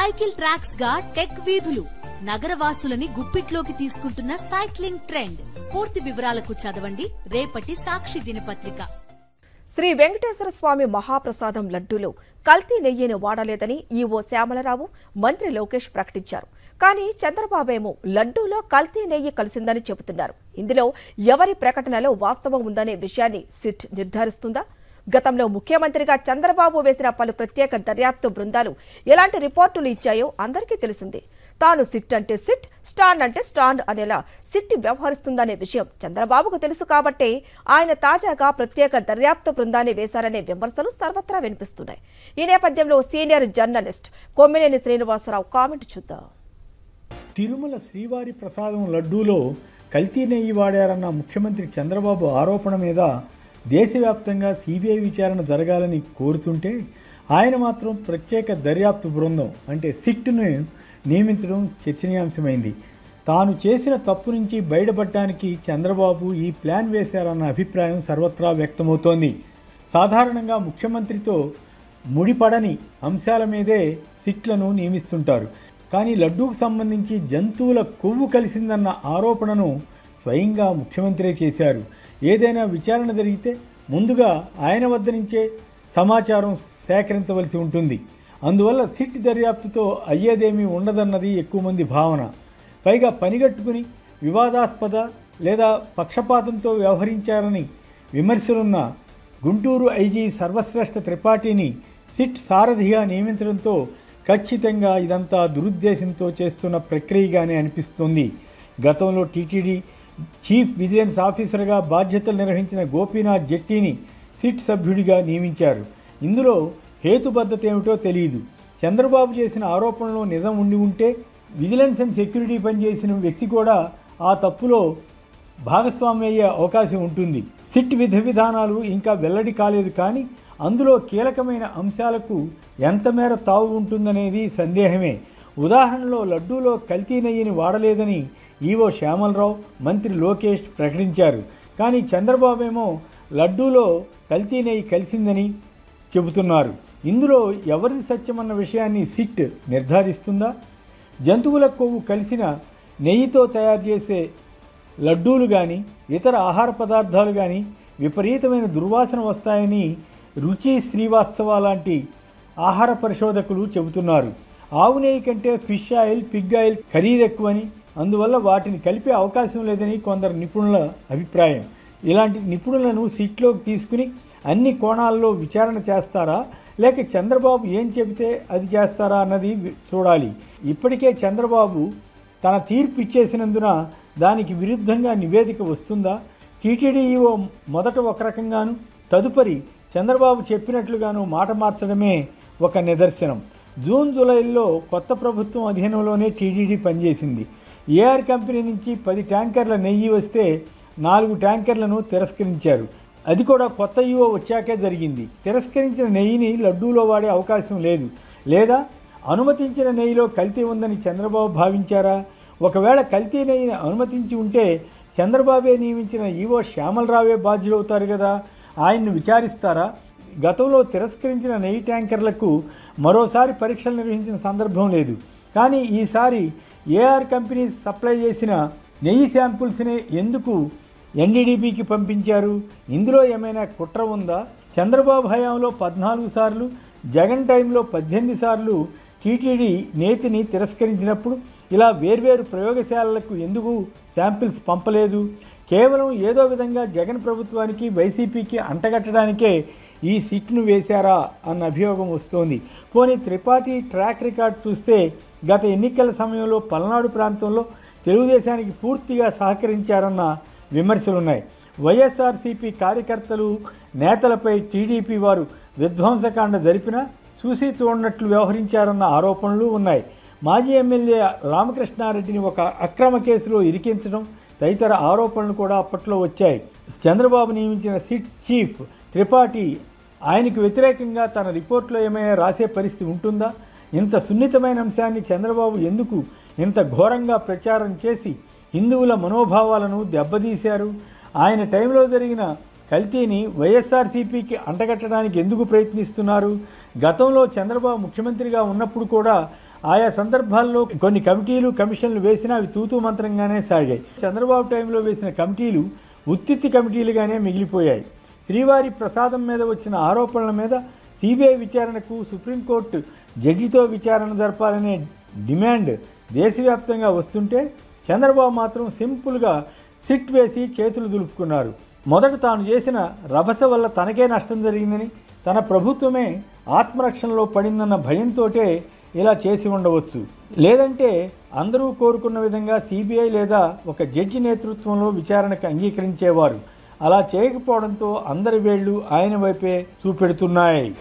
cycle tracks గా tech వీధులు నగరవాసులని గుప్పిట్లోకి తీసుకుంటున్న సైక్లింగ్ ట్రెండ్ పూర్తి వివరాలకు చదవండి రేపటి సాక్షి దినపత్రిక శ్రీ వెంకటేశ్వర స్వామి మహాప్రసాదం లడ్డూలో కల్తీ నెయ్యిని వాడలేదని ఈవో శ్యామలరావు మంత్రి లోకేష్ ప్రకటించారు కానీ చంద్రబాబేమో లడ్డూలో కల్తీ నెయ్యి కలిసిందని చెబుతున్నారు ఇందులో ఎవరి ప్రకటనలో వాస్తవం ఉందనే విషయాన్ని సిట్ నిర్ధారిస్తుందా గతంలో ముఖ్యమంత్రిగా చంద్రబాబు వేసిన పలు ప్రత్యేక దర్యాప్తు బృందాలు ఎలాంటి రిపోర్టులు ఇచ్చాయో అందరికీ తెలిసిందే తాను సిట్ అంటే సిట్ స్టాండ్ అంటే స్టాండ్ అనేలా సిట్ వ్యవహరిస్తుందనే విషయం చంద్రబాబుకు తెలుసు కాబట్టే ఆయన తాజాగా ప్రత్యేక దర్యాప్తు బృందాన్ని వేశారనే విమర్శలు సర్వత్రా వినిపిస్తున్నాయి ఈ నేపథ్యంలో senior journalist Kommineni Srinivasarao comment చూద్దాం తిరుమల శ్రీవారి ప్రసాదం లడ్డూలో కల్తీ నెయ్యి వాడారన్న ముఖ్యమంత్రి చంద్రబాబు ఆరోపణ మీద దేశవ్యాప్తంగా సిబిఐ విచారణ జరగాలని కోరుతుంటే ఆయన మాత్రం ప్రత్యేక దర్యాప్తు బృందం అంటే సిట్ను నియమించడం చర్చనీయాంశమైంది తాను చేసిన తప్పు నుంచి బయటపడటానికి చంద్రబాబు ఈ ప్లాన్ వేశారన్న అభిప్రాయం సర్వత్రా వ్యక్తమవుతోంది సాధారణంగా ముఖ్యమంత్రితో ముడిపడని అంశాల మీదే సిట్లను నియమిస్తుంటారు కానీ లడ్డూకు సంబంధించి జంతువుల కొవ్వు కలిసిందన్న ఆరోపణను స్వయంగా ముఖ్యమంత్రే చేశారు ఏదైనా విచారణ జరిగితే ముందుగా ఆయన వద్ద నుంచే సమాచారం సేకరించవలసి ఉంటుంది అందువల్ల సిట్ దర్యాప్తుతో అయ్యేదేమీ ఉండదన్నది ఎక్కువ మంది భావన పైగా పనిగట్టుకుని వివాదాస్పద లేదా పక్షపాతంతో వ్యవహరించారని విమర్శలున్న గుంటూరు ఐజీ సర్వశ్రేష్ఠ త్రిపాఠిని సిట్ సారథిగా నియమించడంతో ఖచ్చితంగా ఇదంతా దురుద్దేశంతో చేస్తున్న ప్రక్రియగానే అనిపిస్తుంది గతంలో టీటీడీ చీఫ్ విజిలెన్స్ ఆఫీసర్గా బాధ్యతలు నిర్వహించిన గోపీనాథ్ జట్టీని సిట్ సభ్యుడిగా నియమించారు ఇందులో హేతుబద్ధత ఏమిటో తెలియదు చంద్రబాబు చేసిన ఆరోపణలో నిజం ఉండి ఉంటే విజిలెన్స్ అండ్ సెక్యూరిటీ పనిచేసిన వ్యక్తి కూడా ఆ తప్పులో భాగస్వామి అయ్యే అవకాశం ఉంటుంది సిట్ విధి విధానాలు ఇంకా వెల్లడి కాలేదు కానీ అందులో కీలకమైన అంశాలకు ఎంత మేర తావు ఉంటుందనేది సందేహమే ఉదాహరణలో లడ్డూలో కల్తీ నెయ్యిని వాడలేదని ఈవో శ్యామలరావు మంత్రి లోకేష్ ప్రకటించారు కానీ చంద్రబాబు ఏమో లడ్డూలో కల్తీ నెయ్యి కలిసిందని చెబుతున్నారు ఇందులో ఎవరిది సత్యమన్న విషయాన్ని సిట్ నిర్ధారిస్తుందా జంతువుల కొవ్వు కలిసిన నెయ్యితో తయారు చేసే లడ్డూలు కానీ ఇతర ఆహార పదార్థాలు కానీ విపరీతమైన దుర్వాసన వస్తాయని రుచి శ్రీవాస్తవ లాంటి ఆహార పరిశోధకులు చెబుతున్నారు ఆవు నెయ్యి కంటే ఫిష్ ఆయిల్ పిగ్ ఆయిల్ ఖరీదు ఎక్కువని అందువల్ల వాటిని కలిపే అవకాశం లేదని కొందరు నిపుణుల అభిప్రాయం ఇలాంటి నిపుణులను సీట్లోకి తీసుకుని అన్ని కోణాల్లో విచారణ చేస్తారా లేక చంద్రబాబు ఏం చెబితే అది చేస్తారా అన్నది వి- చూడాలి ఇప్పటికే చంద్రబాబు తన తీర్పు ఇచ్చేసినందున దానికి విరుద్ధంగా నివేదిక వస్తుందా టీటీడీఈఓ మొదట ఒక రకంగాను తదుపరి చంద్రబాబు చెప్పినట్లుగాను మాట మార్చడమే ఒక నిదర్శనం జూన్ జూలైలో కొత్త ప్రభుత్వం అధీనంలోనే టీడీడీ పనిచేసింది ఏఆర్ కంపెనీ నుంచి పది ట్యాంకర్ల నెయ్యి వస్తే నాలుగు ట్యాంకర్లను తిరస్కరించారు అది కూడా కొత్త ఈవో వచ్చాకే జరిగింది తిరస్కరించిన నెయ్యిని లడ్డూలో వాడే అవకాశం లేదు లేదా అనుమతించిన నెయ్యిలో కల్తీ ఉందని చంద్రబాబు భావించారా ఒకవేళ కల్తీ నెయ్యిని అనుమతించి ఉంటే చంద్రబాబే నియమించిన ఈవో శ్యామలరావే బాధ్యులవుతారు కదా ఆయన్ను విచారిస్తారా గతంలో తిరస్కరించిన నెయ్యి ట్యాంకర్లకు మరోసారి పరీక్షలు నిర్వహించిన సందర్భం లేదు కానీ ఈసారి ఏఆర్ కంపెనీ సప్లై చేసిన నెయ్యి శాంపుల్స్ని ఎందుకు ఎన్డీడీబీకి పంపించారు ఇందులో ఏమైనా కుట్ర ఉందా చంద్రబాబు హయాంలో పద్నాలుగు సార్లు జగన్ టైంలో పద్దెనిమిది సార్లు టీటీడీ నేతిని తిరస్కరించినప్పుడు ఇలా వేర్వేరు ప్రయోగశాలలకు ఎందుకు శాంపిల్స్ పంపలేదు కేవలం ఏదో విధంగా జగన్ ప్రభుత్వానికి వైసీపీకి అంటగట్టడానికే ఈ సిట్ను వేశారా అన్న అభియోగం వస్తోంది పోనీ త్రిపాఠి ట్రాక్ రికార్డ్ చూస్తే గత ఎన్నికల సమయంలో పల్నాడు ప్రాంతంలో తెలుగుదేశానికి పూర్తిగా సహకరించారన్న విమర్శలున్నాయి వైఎస్ఆర్సీపీ కార్యకర్తలు నేతలపై టీడీపీ వారు విధ్వంసకాండ జరిపినా చూసి చూడనట్లు వ్యవహరించారన్న ఆరోపణలు ఉన్నాయి మాజీ ఎమ్మెల్యే రామకృష్ణారెడ్డిని ఒక అక్రమ కేసులో ఇరికించడం తదితర ఆరోపణలు కూడా అప్పట్లో వచ్చాయి చంద్రబాబు నియమించిన సిట్ చీఫ్ త్రిపాఠి ఆయనకు వ్యతిరేకంగా తన రిపోర్ట్లో ఏమైనా రాసే పరిస్థితి ఉంటుందా ఇంత సున్నితమైన అంశాన్ని చంద్రబాబు ఎందుకు ఇంత ఘోరంగా ప్రచారం చేసి హిందువుల మనోభావాలను దెబ్బతీశారు ఆయన టైంలో జరిగిన కల్తీని వైఎస్ఆర్సీపీకి అంటగట్టడానికి ఎందుకు ప్రయత్నిస్తున్నారు గతంలో చంద్రబాబు ముఖ్యమంత్రిగా ఉన్నప్పుడు కూడా ఆయా సందర్భాల్లో కొన్ని కమిటీలు కమిషన్లు వేసినా అవి తూతూ మంత్రంగానే సాగాయి చంద్రబాబు టైంలో వేసిన కమిటీలు ఉత్తిత్తి కమిటీలుగానే మిగిలిపోయాయి శ్రీవారి ప్రసాదం మీద వచ్చిన ఆరోపణల మీద సిబిఐ విచారణకు సుప్రీంకోర్టు జడ్జితో విచారణ జరపాలనే డిమాండ్ దేశవ్యాప్తంగా వస్తుంటే చంద్రబాబు మాత్రం సింపుల్గా సిట్ వేసి చేతులు దులుపుకున్నారు మొదట తాను చేసిన రభస వల్ల తనకే నష్టం జరిగిందని తన ప్రభుత్వమే ఆత్మరక్షణలో పడిందన్న భయంతోటే ఇలా చేసి ఉండవచ్చు లేదంటే అందరూ కోరుకున్న విధంగా సిబిఐ లేదా ఒక జడ్జి నేతృత్వంలో విచారణకు అంగీకరించేవారు అలా చేయకపోవడంతో అందరి వేళ్లు ఆయన వైపే చూపెడుతున్నాయి